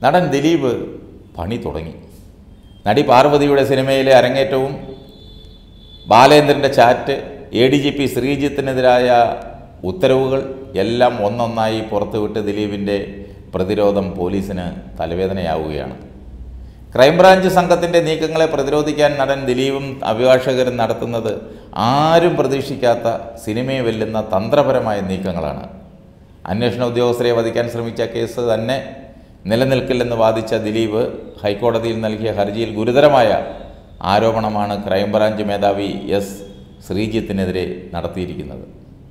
നടൻ ദിലീപ് പണി തുടങ്ങി നടി പാർവതിയുടെ സിനിമയിലെ അരങ്ങേറ്റവും ബാലേന്ദ്രൻ്റെ chat A D G P ശ്രീജിത്തിനെതിരായ ഉത്തരവുകൾ എല്ലാം ഒന്നൊന്നായി പുറത്തുവിട്ട് ദിലീപിൻ്റെ പ്രതിരോധം പോലീസിന് തലവേദനയാവുകയാണ് ക്രൈംബ്രാഞ്ച് സംഘത്തിൻ്റെ നീക്കങ്ങളെ പ്രതിരോധിക്കാൻ നടൻ ദിലീപും അഭിഭാഷകരും നടത്തുന്നത് ആരും പ്രതീക്ഷിക്കാത്ത സിനിമയെ വെല്ലുന്ന തന്ത്രപരമായ നീക്കങ്ങളാണ് അന്വേഷണ ഉദ്യോഗസ്ഥരെ വധിക്കാൻ ശ്രമിച്ച കേസ് തന്നെ നിലനിൽക്കില്ലെന്ന് വാദിച്ച ദിലീപ് ഹൈക്കോടതിയിൽ നൽകിയ ഹർജിയിൽ ഗുരുതരമായ ആരോപണമാണ് ക്രൈംബ്രാഞ്ച് മേധാവി എസ് ശ്രീജിത്തിനെതിരെ നടത്തിയിരിക്കുന്നത്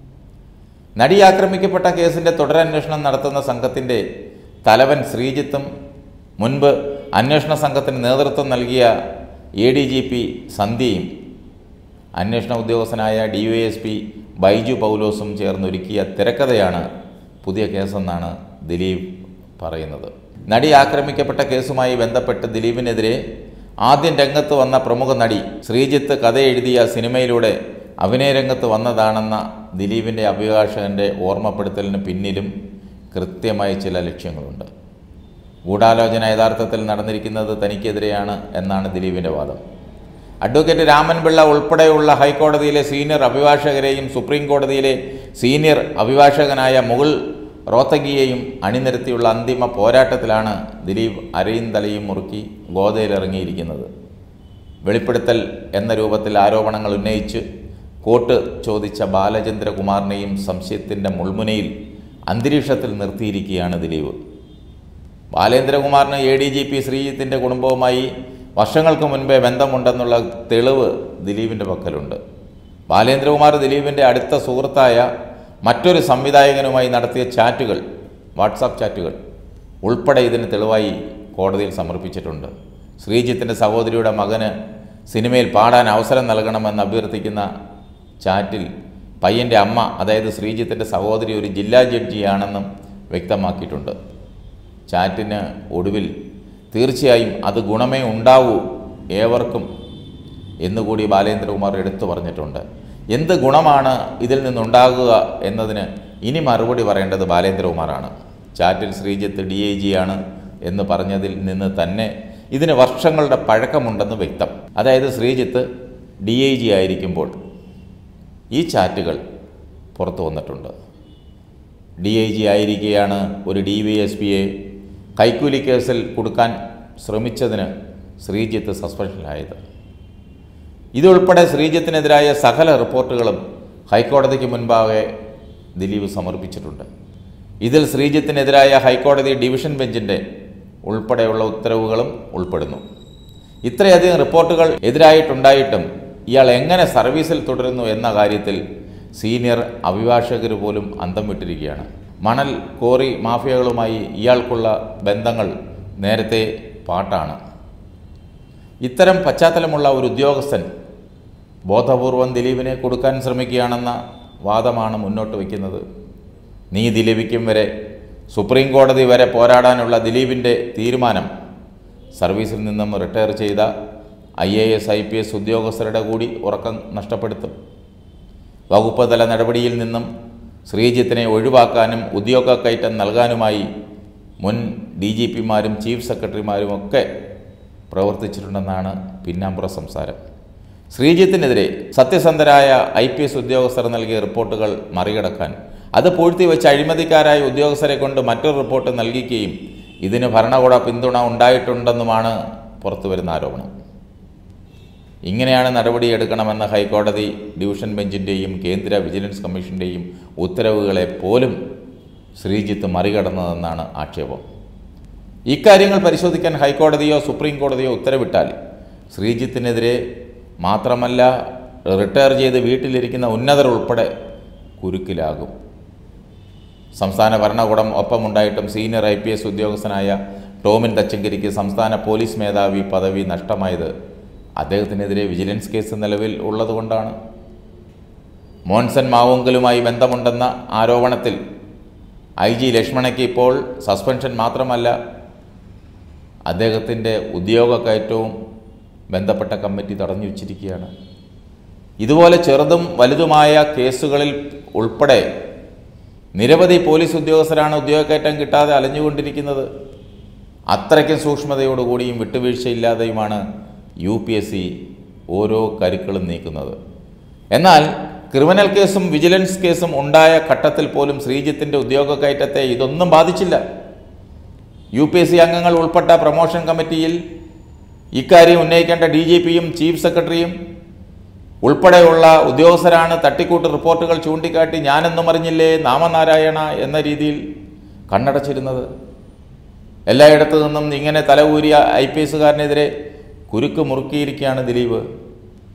നടി ആക്രമിക്കപ്പെട്ട കേസിൻ്റെ തുടരന്വേഷണം നടത്തുന്ന സംഘത്തിൻ്റെ തലവൻ ശ്രീജിത്തും മുൻപ് അന്വേഷണ സംഘത്തിന് നേതൃത്വം നൽകിയ എ ഡി ജി പി സന്ധ്യയും അന്വേഷണ ഉദ്യോഗസ്ഥനായ D Y S P Baiju പൗലോസും ചേർന്നൊരുക്കിയ തിരക്കഥയാണ് പുതിയ കേസെന്നാണ് ദിലീപ് പറയുന്നത് നടി ആക്രമിക്കപ്പെട്ട കേസുമായി ബന്ധപ്പെട്ട് ദിലീപിനെതിരെ ആദ്യം രംഗത്ത് വന്ന പ്രമുഖ നടി ശ്രീജിത്ത് കഥ എഴുതിയ സിനിമയിലൂടെ അഭിനയ രംഗത്ത് വന്നതാണെന്ന ദിലീപിൻ്റെ അഭിഭാഷകൻ്റെ ഓർമ്മപ്പെടുത്തലിന് പിന്നിലും കൃത്യമായി ചില ലക്ഷ്യങ്ങളുണ്ട് ഗൂഢാലോചന യഥാർത്ഥത്തിൽ നടന്നിരിക്കുന്നത് തനിക്കെതിരെയാണ് എന്നാണ് ദിലീപിൻ്റെ വാദം അഡ്വക്കേറ്റ് രാമൻപിള്ള ഉൾപ്പെടെയുള്ള ഹൈക്കോടതിയിലെ സീനിയർ അഭിഭാഷകരെയും സുപ്രീം കോടതിയിലെ സീനിയർ അഭിഭാഷകനായ മുകുൾ റോത്തഗിയെയും അണിനിരത്തിയുള്ള അന്തിമ പോരാട്ടത്തിലാണ് ദിലീപ് അരയും തലയും മുറുക്കി ഗോതയിലിറങ്ങിയിരിക്കുന്നത് വെളിപ്പെടുത്തൽ എന്ന രൂപത്തിൽ ആരോപണങ്ങൾ ഉന്നയിച്ച് കോട്ട് ചോദിച്ച ബാലചന്ദ്രകുമാറിനെയും സംശയത്തിൻ്റെ മുൾമുനയിൽ അന്തരീക്ഷത്തിൽ നിർത്തിയിരിക്കുകയാണ് ദിലീപ് ബാലേന്ദ്രകുമാറിന് എ ഡി ജി പി ശ്രീജിത്തിൻ്റെ കുടുംബവുമായി വർഷങ്ങൾക്ക് മുൻപേ ബന്ധമുണ്ടെന്നുള്ള തെളിവ് ദിലീപിൻ്റെ പക്കലുണ്ട് ബാലേന്ദ്രകുമാർ ദിലീപിൻ്റെ അടുത്ത സുഹൃത്തായ മറ്റൊരു സംവിധായകനുമായി നടത്തിയ ചാറ്റുകൾ വാട്സാപ്പ് ചാറ്റുകൾ ഉൾപ്പെടെ ഇതിന് തെളിവായി കോടതിയിൽ സമർപ്പിച്ചിട്ടുണ്ട് ശ്രീജിത്തിൻ്റെ സഹോദരിയുടെ മകന് സിനിമയിൽ പാടാൻ അവസരം നൽകണമെന്ന് അഭ്യർത്ഥിക്കുന്ന ചാറ്റിൽ പയ്യൻ്റെ അമ്മ അതായത് ശ്രീജിത്തിൻ്റെ സഹോദരി ഒരു ജില്ലാ ജഡ്ജിയാണെന്നും വ്യക്തമാക്കിയിട്ടുണ്ട് ചാറ്റിന് ഒടുവിൽ തീർച്ചയായും അത് ഗുണമേ ഉണ്ടാവൂ ഏവർക്കും എന്നുകൂടി ബാലേന്ദ്രകുമാർ എടുത്തു പറഞ്ഞിട്ടുണ്ട് എന്ത് ഗുണമാണ് ഇതിൽ നിന്നുണ്ടാകുക എന്നതിന് ഇനി മറുപടി പറയേണ്ടത് ബാലേന്ദ്രകുമാറാണ് ചാറ്റിൽ ശ്രീജിത്ത് ഡി ഐ ജി ആണ് എന്ന് പറഞ്ഞതിൽ നിന്ന് തന്നെ ഇതിന് വർഷങ്ങളുടെ പഴക്കമുണ്ടെന്ന് വ്യക്തം അതായത് ശ്രീജിത്ത് ഡി ഐ ജി ആയിരിക്കുമ്പോൾ ഈ ചാറ്റുകൾ പുറത്തു വന്നിട്ടുണ്ട് ഡി ഐ ജി ആയിരിക്കെയാണ് ഒരു ഡി വൈ എസ് പിയെ കൈക്കൂലി കേസിൽ കൊടുക്കാൻ ശ്രമിച്ചതിന് ശ്രീജിത്ത് സസ്പെൻഷനിലായത് ഇതുൾപ്പെടെ ശ്രീജിത്തിനെതിരായ സകല റിപ്പോർട്ടുകളും ഹൈക്കോടതിക്ക് മുൻപാകെ ദിലീപ് സമർപ്പിച്ചിട്ടുണ്ട് ഇതിൽ ശ്രീജിത്തിനെതിരായ ഹൈക്കോടതി ഡിവിഷൻ ബെഞ്ചിൻ്റെ ഉൾപ്പെടെയുള്ള ഉത്തരവുകളും ഉൾപ്പെടുന്നു ഇത്രയധികം റിപ്പോർട്ടുകൾ എതിരായിട്ടുണ്ടായിട്ടും ഇയാൾ എങ്ങനെ സർവീസിൽ തുടരുന്നു എന്ന കാര്യത്തിൽ സീനിയർ അഭിഭാഷകർ പോലും അന്തം വിട്ടിരിക്കുകയാണ് മണൽ കോറി മാഫിയകളുമായി ഇയാൾക്കുള്ള ബന്ധങ്ങൾ നേരത്തെ പാട്ടാണ് ഇത്തരം പശ്ചാത്തലമുള്ള ഒരു ഉദ്യോഗസ്ഥൻ ബോധപൂർവം ദിലീപിനെ കൊടുക്കാൻ ശ്രമിക്കുകയാണെന്ന വാദമാണ് മുന്നോട്ട് വയ്ക്കുന്നത് നീതി ലഭിക്കും വരെ സുപ്രീം കോടതി വരെ പോരാടാനുള്ള ദിലീപിൻ്റെ തീരുമാനം സർവീസിൽ നിന്നും റിട്ടയർ ചെയ്ത I A S I P S ഉദ്യോഗസ്ഥരുടെ കൂടി ഉറക്കം നഷ്ടപ്പെടുത്തും വകുപ്പ് തല നടപടിയിൽ നിന്നും ശ്രീജിത്തിനെ ഒഴിവാക്കാനും ഉദ്യോഗക്കയറ്റം നൽകാനുമായി മുൻ ഡി ജി പിമാരും ചീഫ് സെക്രട്ടറിമാരും ഒക്കെ പ്രവർത്തിച്ചിട്ടുണ്ടെന്നാണ് പിന്നാമ്പുറ സംസാരം ശ്രീജിത്തിനെതിരെ സത്യസന്ധരായ ഐ പി എസ് ഉദ്യോഗസ്ഥർ നൽകിയ റിപ്പോർട്ടുകൾ മറികടക്കാൻ അത് പൂഴ്ത്തിവെച്ച് അഴിമതിക്കാരായ ഉദ്യോഗസ്ഥരെ കൊണ്ട് മറ്റൊരു റിപ്പോർട്ട് നൽകിക്കുകയും ഇതിന് ഭരണകൂട പിന്തുണ ഉണ്ടായിട്ടുണ്ടെന്നുമാണ് പുറത്തുവരുന്ന ആരോപണം ഇങ്ങനെയാണ് നടപടിയെടുക്കണമെന്ന ഹൈക്കോടതി ഡിവിഷൻ ബെഞ്ചിൻ്റെയും കേന്ദ്ര വിജിലൻസ് കമ്മീഷൻ്റെയും ഉത്തരവുകളെ പോലും ശ്രീജിത്ത് മറികടന്നതെന്നാണ് ആക്ഷേപം ഇക്കാര്യങ്ങൾ പരിശോധിക്കാൻ ഹൈക്കോടതിയോ സുപ്രീം കോടതിയോ ഉത്തരവിട്ടാൽ ശ്രീജിത്തിനെതിരെ മാത്രമല്ല റിട്ടയർ ചെയ്ത് വീട്ടിലിരിക്കുന്ന ഉന്നതർ ഉൾപ്പെടെ കുരുക്കിലാകും സംസ്ഥാന ഭരണകൂടം ഒപ്പമുണ്ടായിട്ടും സീനിയർ ഐ പി എസ് ഉദ്യോഗസ്ഥനായ ടോമിൻ തച്ചങ്കരിക്ക് സംസ്ഥാന പോലീസ് മേധാവി പദവി നഷ്ടമായത് അദ്ദേഹത്തിനെതിരെ വിജിലൻസ് കേസ് നിലവിൽ ഉള്ളതുകൊണ്ടാണ് മോൻസൺ മാവുങ്കലുമായി ബന്ധമുണ്ടെന്ന ആരോപണത്തിൽ ഐ ജി ലക്ഷ്മണയ്ക്ക് ഇപ്പോൾ സസ്പെൻഷൻ മാത്രമല്ല അദ്ദേഹത്തിൻ്റെ ഉദ്യോഗക്കയറ്റവും ബന്ധപ്പെട്ട കമ്മിറ്റി തടഞ്ഞു വച്ചിരിക്കുകയാണ് ഇതുപോലെ ചെറുതും വലുതുമായ കേസുകളിൽ ഉൾപ്പെടെ നിരവധി പോലീസ് ഉദ്യോഗസ്ഥരാണ് ഉദ്യോഗക്കയറ്റം കിട്ടാതെ അലഞ്ഞുകൊണ്ടിരിക്കുന്നത് അത്രയ്ക്കും സൂക്ഷ്മതയോടുകൂടിയും വിട്ടുവീഴ്ചയില്ലാതെയുമാണ് യു പി എസ് സി ഓരോ കരുക്കളും നീക്കുന്നത് എന്നാൽ ക്രിമിനൽ കേസും വിജിലൻസ് കേസും ഉണ്ടായ ഘട്ടത്തിൽ പോലും ശ്രീജിത്തിൻ്റെ ഉദ്യോഗ കയറ്റത്തെ ഇതൊന്നും ബാധിച്ചില്ല യു പി എസ് സി അംഗങ്ങൾ ഉൾപ്പെട്ട പ്രൊമോഷൻ കമ്മിറ്റിയിൽ ഇക്കാര്യം ഉന്നയിക്കേണ്ട ഡി ജി പിയും ചീഫ് സെക്രട്ടറിയും ഉൾപ്പെടെയുള്ള ഉദ്യോഗസ്ഥരാണ് തട്ടിക്കൂട്ട് റിപ്പോർട്ടുകൾ ചൂണ്ടിക്കാട്ടി ഞാനെന്നും അറിഞ്ഞില്ലേ നാമനാരായണ എന്ന രീതിയിൽ കണ്ണടച്ചിരുന്നത് എല്ലായിടത്തു നിന്നും ഇങ്ങനെ തലകൂരിയ ഐ പി എസുകാരനെതിരെ കുരുക്ക് മുറുക്കിയിരിക്കുകയാണ് ദിലീപ്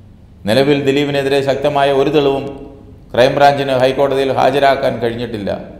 നിലവിൽ ദിലീപിനെതിരെ ശക്തമായ ഒരു തെളിവും ക്രൈംബ്രാഞ്ചിന് ഹൈക്കോടതിയിൽ ഹാജരാക്കാൻ കഴിഞ്ഞിട്ടില്ല